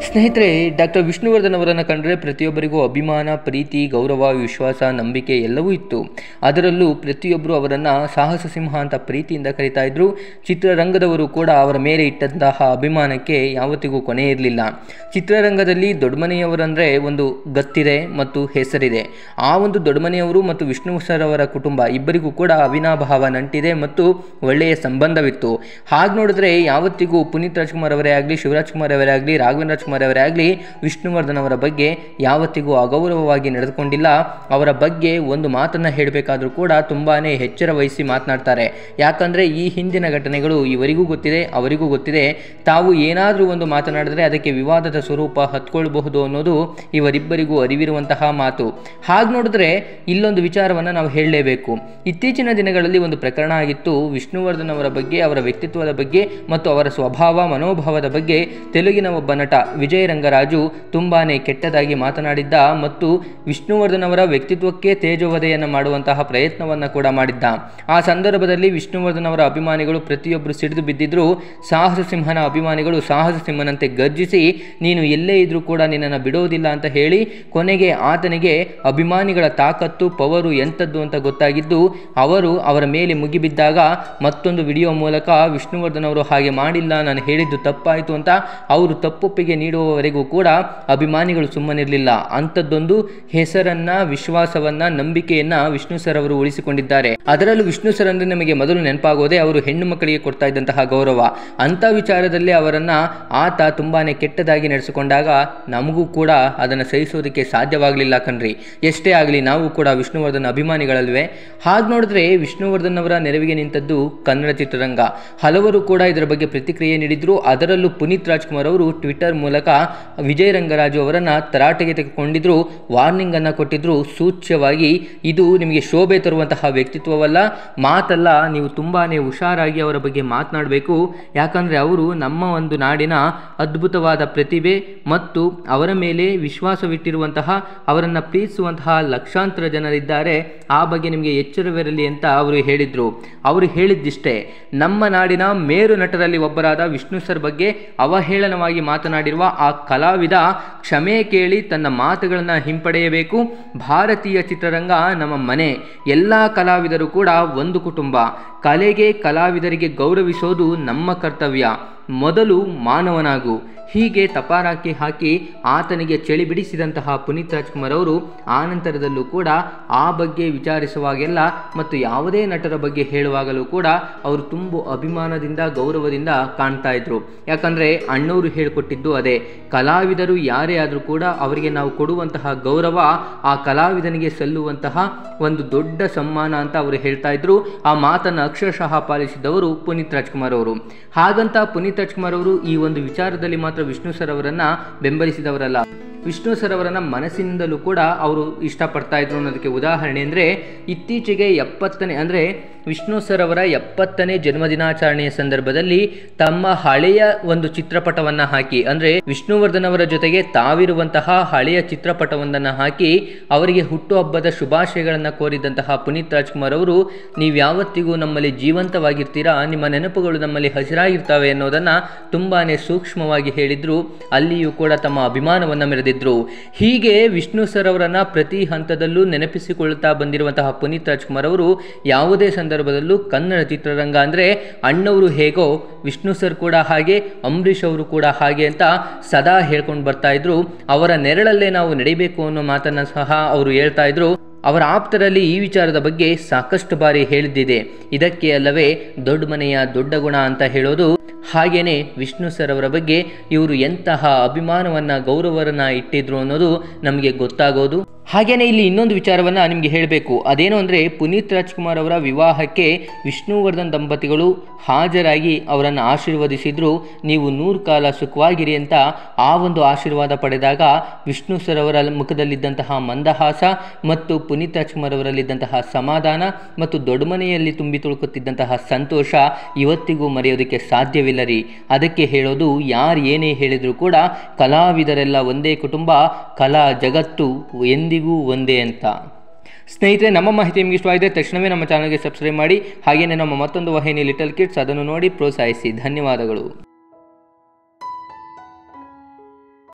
ಸ್ನೇಹಿತರೆ ಡಾಕ್ಟರ್ ವಿಷ್ಣುವರ್ಧನ್ ಅವರನ್ನು ಕಂಡರೆ ಪ್ರತಿಯೊಬ್ಬರಿಗೂ ಅಭಿಮಾನ ಪ್ರೀತಿ ಗೌರವ ವಿಶ್ವಾಸ ನಂಬಿಕೆ ಎಲ್ಲವೂ ಇತ್ತು ಅದರಲ್ಲೂ ಪ್ರತಿಯೊಬ್ಬರು ಅವರನ್ನು ಸಾಹಸ ಸಿಂಹ ಅಂತ ಪ್ರೀತಿಯಿಂದ ಕರೀತಾ ಇದ್ರು ಚಿತ್ರರಂಗದವರು ಕೂಡ ಅವರ ಮೇಲೆ ಇಟ್ಟಂತಹ ಅಭಿಮಾನಕ್ಕೆ ಯಾವತ್ತಿಗೂ ಕೊನೆ ಇರಲಿಲ್ಲ ಚಿತ್ರರಂಗದಲ್ಲಿ ದೊಡ್ಡಮನೆಯವರಂದರೆ ಒಂದು ಗತ್ತಿದೆ ಮತ್ತು ಹೆಸರಿದೆ ಆ ಒಂದು ದೊಡ್ಡಮನೆಯವರು ಮತ್ತು ವಿಷ್ಣು ಸರ್ ಅವರ ಕುಟುಂಬ ಇಬ್ಬರಿಗೂ ಕೂಡ ಅವಿನಾಭಾವ ನಂಟಿದೆ ಮತ್ತು ಒಳ್ಳೆಯ ಸಂಬಂಧವಿತ್ತು ಹಾಗೆ ನೋಡಿದ್ರೆ ಯಾವತ್ತಿಗೂ ಪುನೀತ್ ರಾಜ್ಕುಮಾರ್ ಅವರೇ ಆಗಲಿ ಶಿವರಾಜ್ ಕುಮಾರ್ ಅವರೇ ಆಗಲಿ ರಾಘವೇಂದ್ರ ರಾಜ್ಕುಮಾರ್ ಅವರೇ ಆಗಲಿ ವಿಷ್ಣುವರ್ಧನ್ ಅವರ ಬಗ್ಗೆ ಯಾವತ್ತಿಗೂ ಅಗೌರವವಾಗಿ ನಡೆದುಕೊಂಡಿಲ್ಲ ಅವರ ಬಗ್ಗೆ ಒಂದು ಮಾತನ್ನು ಹೇಳಬೇಕಾದ್ರೂ ಕೂಡ ತುಂಬಾ ಎಚ್ಚರ ವಹಿಸಿ ಮಾತನಾಡ್ತಾರೆ ಯಾಕಂದರೆ ಈ ಹಿಂದಿನ ಘಟನೆಗಳು ಇವರಿಗೂ ಗೊತ್ತಿದೆ ಅವರಿಗೂ ಗೊತ್ತಿದೆ ತಾವು ಏನಾದರೂ ಒಂದು ಮಾತನಾಡಿದ್ರೆ ಅದಕ್ಕೆ ವಿವಾದದ ಸ್ವರೂಪ ಹತ್ಕೊಳ್ಬಹುದು ಅನ್ನೋದು ಇವರಿಬ್ಬರಿಗೂ ಅರಿವಿರುವಂತಹ ಮಾತು ಹಾಗೆ ನೋಡಿದ್ರೆ ಇಲ್ಲೊಂದು ವಿಚಾರವನ್ನು ನಾವು ಹೇಳಲೇಬೇಕು ಇತ್ತೀಚಿನ ದಿನಗಳಲ್ಲಿ ಒಂದು ಪ್ರಕರಣ ಆಗಿತ್ತು ವಿಷ್ಣುವರ್ಧನ್ ಅವರ ಬಗ್ಗೆ ಅವರ ವ್ಯಕ್ತಿತ್ವದ ಬಗ್ಗೆ ಮತ್ತು ಅವರ ಸ್ವಭಾವ ಮನೋಭಾವದ ಬಗ್ಗೆ ತೆಲುಗಿನ ಒಬ್ಬ ನಟ ವಿಜಯ ರಂಗರಾಜು ತುಂಬಾ ಕೆಟ್ಟದಾಗಿ ಮಾತನಾಡಿದ್ದ ಮತ್ತು ವಿಷ್ಣುವರ್ಧನ್ ಅವರ ವ್ಯಕ್ತಿತ್ವಕ್ಕೆ ತೇಜೋವಧೆಯನ್ನು ಮಾಡುವಂತಹ ಪ್ರಯತ್ನವನ್ನು ಕೂಡ ಮಾಡಿದ್ದ ಆ ಸಂದರ್ಭದಲ್ಲಿ ವಿಷ್ಣುವರ್ಧನ್ ಅವರ ಅಭಿಮಾನಿಗಳು ಪ್ರತಿಯೊಬ್ಬರು ಸಿಡಿದು ಬಿದ್ದಿದ್ರು ಸಾಹಸ ಸಿಂಹನ ಅಭಿಮಾನಿಗಳು ಸಾಹಸ ಸಿಂಹನಂತೆ ಗರ್ಜಿಸಿ ನೀನು ಎಲ್ಲೇ ಇದ್ರೂ ಕೂಡ ನಿನ್ನನ್ನು ಬಿಡೋದಿಲ್ಲ ಅಂತ ಹೇಳಿ ಕೊನೆಗೆ ಆತನಿಗೆ ಅಭಿಮಾನಿಗಳ ತಾಕತ್ತು ಪವರು ಎಂಥದ್ದು ಅಂತ ಗೊತ್ತಾಗಿದ್ದು ಅವರು ಅವರ ಮೇಲೆ ಮುಗಿಬಿದ್ದಾಗ ಮತ್ತೊಂದು ವಿಡಿಯೋ ಮೂಲಕ ವಿಷ್ಣುವರ್ಧನ್ ಅವರು ಹಾಗೆ ಮಾಡಿಲ್ಲ ನಾನು ಹೇಳಿದ್ದು ತಪ್ಪಾಯಿತು ಅಂತ ಅವರು ತಪ್ಪೊಪ್ಪಿಗೆ ನೀಡುವವರೆಗೂ ಕೂಡ ಅಭಿಮಾನಿಗಳು ಸುಮ್ಮನಿರಲಿಲ್ಲ ಅಂಥದ್ದೊಂದು ಹೆಸರನ್ನ ವಿಶ್ವಾಸವನ್ನ ನಂಬಿಕೆಯನ್ನ ವಿಷ್ಣು ಸರ್ ಅವರು ಉಳಿಸಿಕೊಂಡಿದ್ದಾರೆ ಅದರಲ್ಲೂ ವಿಷ್ಣು ಸರ್ ಅಂದ್ರೆ ನಮಗೆ ಮೊದಲು ನೆನಪಾಗೋದೇ ಅವರು ಹೆಣ್ಣು ಮಕ್ಕಳಿಗೆ ಕೊಡ್ತಾ ಇದ್ದಂತಹ ಗೌರವ ಅಂತ ವಿಚಾರದಲ್ಲಿ ಅವರನ್ನ ಆತ ತುಂಬಾನೇ ಕೆಟ್ಟದಾಗಿ ನಡೆಸಿಕೊಂಡಾಗ ನಮಗೂ ಕೂಡ ಅದನ್ನು ಸಹಿಸೋದಕ್ಕೆ ಸಾಧ್ಯವಾಗಲಿಲ್ಲ ಕಣ್ರಿ ಎಷ್ಟೇ ಆಗಲಿ ನಾವು ಕೂಡ ವಿಷ್ಣುವರ್ಧನ್ ಅಭಿಮಾನಿಗಳಲ್ವೇ ಹಾಗೆ ನೋಡಿದ್ರೆ ವಿಷ್ಣುವರ್ಧನ್ ಅವರ ನೆರವಿಗೆ ನಿಂತದ್ದು ಕನ್ನಡ ಚಿತ್ರರಂಗ ಹಲವರು ಕೂಡ ಇದರ ಬಗ್ಗೆ ಪ್ರತಿಕ್ರಿಯೆ ನೀಡಿದ್ರು ಅದರಲ್ಲೂ ಪುನೀತ್ ರಾಜ್ಕುಮಾರ್ ಅವರು ಟ್ವಿಟರ್ ಮೂಲಕ ವಿಜಯ ರಂಗರಾಜು ಅವರನ್ನು ತರಾಟೆಗೆ ತೆಗೆದುಕೊಂಡಿದ್ರು ವಾರ್ನಿಂಗ್ ಅನ್ನು ಕೊಟ್ಟಿದ್ರು ಸೂಚ್ಯವಾಗಿ ಇದು ನಿಮಗೆ ಶೋಭೆ ತರುವಂತಹ ವ್ಯಕ್ತಿತ್ವವಲ್ಲ ಮಾತಲ್ಲ ನೀವು ತುಂಬಾ ಹುಷಾರಾಗಿ ಅವರ ಬಗ್ಗೆ ಮಾತನಾಡಬೇಕು ಯಾಕಂದರೆ ಅವರು ನಮ್ಮ ಒಂದು ನಾಡಿನ ಅದ್ಭುತವಾದ ಪ್ರತಿಭೆ ಮತ್ತು ಅವರ ಮೇಲೆ ವಿಶ್ವಾಸವಿಟ್ಟಿರುವಂತಹ ಅವರನ್ನು ಪ್ರೀತಿಸುವಂತಹ ಲಕ್ಷಾಂತರ ಜನರಿದ್ದಾರೆ ಆ ಬಗ್ಗೆ ನಿಮಗೆ ಎಚ್ಚರವಿರಲಿ ಅಂತ ಅವರು ಹೇಳಿದರು ಅವರು ಹೇಳಿದ್ದಿಷ್ಟೇ ನಮ್ಮ ನಾಡಿನ ಮೇರು ನಟರಲ್ಲಿ ಒಬ್ಬರಾದ ವಿಷ್ಣು ಸರ್ ಬಗ್ಗೆ ಅವಹೇಳನವಾಗಿ ಮಾತನಾಡಿರುವ ಆ ಕಲಾವಿದ ಕ್ಷಮೆ ಕೇಳಿ ತನ್ನ ಮಾತುಗಳನ್ನು ಹಿಂಪಡೆಯಬೇಕು ಭಾರತೀಯ ಚಿತ್ರರಂಗ ನಮ್ಮ ಮನೆ ಎಲ್ಲ ಕಲಾವಿದರು ಕೂಡ ಒಂದು ಕುಟುಂಬ ಕಲೆಗೆ ಕಲಾವಿದರಿಗೆ ಗೌರವಿಸೋದು ನಮ್ಮ ಕರ್ತವ್ಯ ಮೊದಲು ಮಾನವನಾಗು ಹೀಗೆ ತಪಾರಾಕಿ ಹಾಕಿ ಆತನಿಗೆ ಚಳಿ ಬಿಡಿಸಿದಂತಹ ಪುನೀತ್ ರಾಜ್ಕುಮಾರ್ ಅವರು ಆನಂತರದಲ್ಲೂ ಕೂಡ ಆ ಬಗ್ಗೆ ವಿಚಾರಿಸುವಾಗೆಲ್ಲ ಮತ್ತು ಯಾವುದೇ ನಟರ ಬಗ್ಗೆ ಹೇಳುವಾಗಲೂ ಕೂಡ ಅವರು ತುಂಬ ಅಭಿಮಾನದಿಂದ ಗೌರವದಿಂದ ಕಾಣ್ತಾ ಇದ್ರು ಯಾಕಂದರೆ ಅಣ್ಣವರು ಹೇಳಿಕೊಟ್ಟಿದ್ದು ಅದೇ ಕಲಾವಿದರು ಯಾರೇ ಆದರೂ ಕೂಡ ಅವರಿಗೆ ನಾವು ಕೊಡುವಂತಹ ಗೌರವ ಆ ಕಲಾವಿದನಿಗೆ ಸಲ್ಲುವಂತಹ ಒಂದು ದೊಡ್ಡ ಸಮ್ಮಾನ ಅಂತ ಅವರು ಹೇಳ್ತಾ ಇದ್ರು ಆ ಮಾತನ್ನು ಅಕ್ಷರಶಃ ಪಾಲಿಸಿದವರು ಪುನೀತ್ ರಾಜ್ಕುಮಾರ್ ಅವರು ಹಾಗಂತ ಪುನೀತ್ ರಾಜ್ಕುಮಾರ್ ಅವರು ಈ ಒಂದು ವಿಚಾರದಲ್ಲಿ ಮಾತ್ರ ವಿಷ್ಣು ಸರ್ ಅವರನ್ನ ಬೆಂಬಲಿಸಿದವರಲ್ಲ ವಿಷ್ಣು ಸರ್ ಅವರನ್ನ ಮನಸ್ಸಿನಿಂದಲೂ ಕೂಡ ಅವರು ಇಷ್ಟಪಡ್ತಾ ಇದ್ರು ಅನ್ನೋದಕ್ಕೆ ಉದಾಹರಣೆ ಅಂದರೆ ಇತ್ತೀಚೆಗೆ ಎಪ್ಪತ್ತನೇ ಅಂದರೆ ವಿಷ್ಣು ಸರ್ ಅವರ ಎಪ್ಪತ್ತನೇ ಜನ್ಮದಿನಾಚರಣೆಯ ಸಂದರ್ಭದಲ್ಲಿ ತಮ್ಮ ಹಳೆಯ ಒಂದು ಚಿತ್ರಪಟವನ್ನು ಹಾಕಿ ಅಂದರೆ ವಿಷ್ಣುವರ್ಧನ್ ಅವರ ಜೊತೆಗೆ ತಾವಿರುವಂತಹ ಹಳೆಯ ಚಿತ್ರಪಟವೊಂದನ್ನು ಹಾಕಿ ಅವರಿಗೆ ಹುಟ್ಟುಹಬ್ಬದ ಶುಭಾಶಯಗಳನ್ನು ಕೋರಿದಂತಹ ಪುನೀತ್ ರಾಜ್ಕುಮಾರ್ ಅವರು ನೀವು ಯಾವತ್ತಿಗೂ ನಮ್ಮಲ್ಲಿ ಜೀವಂತವಾಗಿರ್ತೀರಾ ನಿಮ್ಮ ನೆನಪುಗಳು ನಮ್ಮಲ್ಲಿ ಹಸಿರಾಗಿರ್ತವೆ ಅನ್ನೋದನ್ನು ತುಂಬಾ ಸೂಕ್ಷ್ಮವಾಗಿ ಹೇಳಿದ್ರು ಅಲ್ಲಿಯೂ ಕೂಡ ತಮ್ಮ ಅಭಿಮಾನವನ್ನು ಮೆರೆದಿದ್ರು ಹೀಗೆ ವಿಷ್ಣು ಸರ್ ಅವರನ್ನ ಪ್ರತಿ ಹಂತದಲ್ಲೂ ನೆನಪಿಸಿಕೊಳ್ಳುತ್ತಾ ಬಂದಿರುವಂತಹ ಪುನೀತ್ ರಾಜ್ಕುಮಾರ್ ಅವರು ಯಾವುದೇ ಸಂದರ್ಭದಲ್ಲೂ ಕನ್ನಡ ಚಿತ್ರರಂಗ ಅಂದರೆ ಅಣ್ಣವರು ಹೇಗೋ ವಿಷ್ಣು ಸರ್ ಕೂಡ ಹಾಗೆ ಅಂಬರೀಷ್ ಅವರು ಕೂಡ ಹಾಗೆ ಅಂತ ಸದಾ ಹೇಳ್ಕೊಂಡು ಬರ್ತಾ ಇದ್ರು ಅವರ ನೆರಳಲ್ಲೇ ನಾವು ನಡಿಬೇಕು ಅನ್ನೋ ಮಾತನ್ನು ಸಹ ಅವರು ಹೇಳ್ತಾ ಇದ್ರು ಅವರ ಆಪ್ತರಲ್ಲಿ ಈ ವಿಚಾರದ ಬಗ್ಗೆ ಸಾಕಷ್ಟು ಬಾರಿ ಹೇಳಿದ್ದಿದೆ ಇದಕ್ಕೆ ಅಲ್ಲವೇ ದೊಡ್ಡ ಮನೆಯ ದೊಡ್ಡ ಗುಣ ಅಂತ ಹೇಳೋದು ಹಾಗೇನೆ ವಿಷ್ಣು ಸರ್ ಅವರ ಬಗ್ಗೆ ಇವರು ಎಂತಹ ಅಭಿಮಾನವನ್ನ ಗೌರವರನ್ನ ಇಟ್ಟಿದ್ರು ಅನ್ನೋದು ನಮಗೆ ಗೊತ್ತಾಗೋದು ಹಾಗೇನೆ ಇಲ್ಲಿ ಇನ್ನೊಂದು ವಿಚಾರವನ್ನ ನಿಮಗೆ ಹೇಳಬೇಕು ಅದೇನು ಅಂದರೆ ಪುನೀತ್ ರಾಜ್ಕುಮಾರ್ ಅವರ ವಿವಾಹಕ್ಕೆ ವಿಷ್ಣುವರ್ಧನ್ ದಂಪತಿಗಳು ಹಾಜರಾಗಿ ಅವರನ್ನು ಆಶೀರ್ವದಿಸಿದ್ರು ನೀವು ನೂರು ಕಾಲ ಸುಖವಾಗಿರಿ ಅಂತ ಆ ಒಂದು ಆಶೀರ್ವಾದ ಪಡೆದಾಗ ವಿಷ್ಣು ಸರ್ ಅವರ ಮುಖದಲ್ಲಿದ್ದಂತಹ ಮಂದಹಾಸ ಮತ್ತು ಪುನೀತ್ ರಾಜ್ಕುಮಾರ್ ಅವರಲ್ಲಿದ್ದಂತಹ ಸಮಾಧಾನ ಮತ್ತು ದೊಡ್ಡಮನೆಯಲ್ಲಿ ತುಂಬಿ ತುಳುಕುತ್ತಿದ್ದಂತಹ ಸಂತೋಷ ಇವತ್ತಿಗೂ ಮರೆಯೋದಕ್ಕೆ ಸಾಧ್ಯವಿಲ್ಲ ರೀ ಅದಕ್ಕೆ ಹೇಳೋದು ಯಾರು ಏನೇ ಹೇಳಿದರೂ ಕೂಡ ಕಲಾವಿದರೆಲ್ಲ ಒಂದೇ ಕುಟುಂಬ ಕಲಾ ಜಗತ್ತು ಎಂದಿಗೂ ಒಂದೇ ಅಂತ ಸ್ನೇಹಿತರೆ ನಮ್ಮ ಮಾಹಿತಿ ನಿಮಗೆ ಇಷ್ಟವಾಗಿದೆ ತಕ್ಷಣವೇ ನಮ್ಮ ಚಾನಲ್ಗೆ ಸಬ್ಸ್ಕ್ರೈಬ್ ಮಾಡಿ ಹಾಗೆಯೇ ನಮ್ಮ ಮತ್ತೊಂದು ವಾಹಿನಿ ಲಿಟಲ್ ಕಿಡ್ಸ್ ಅದನ್ನು ನೋಡಿ ಪ್ರೋತ್ಸಾಹಿಸಿ ಧನ್ಯವಾದಗಳು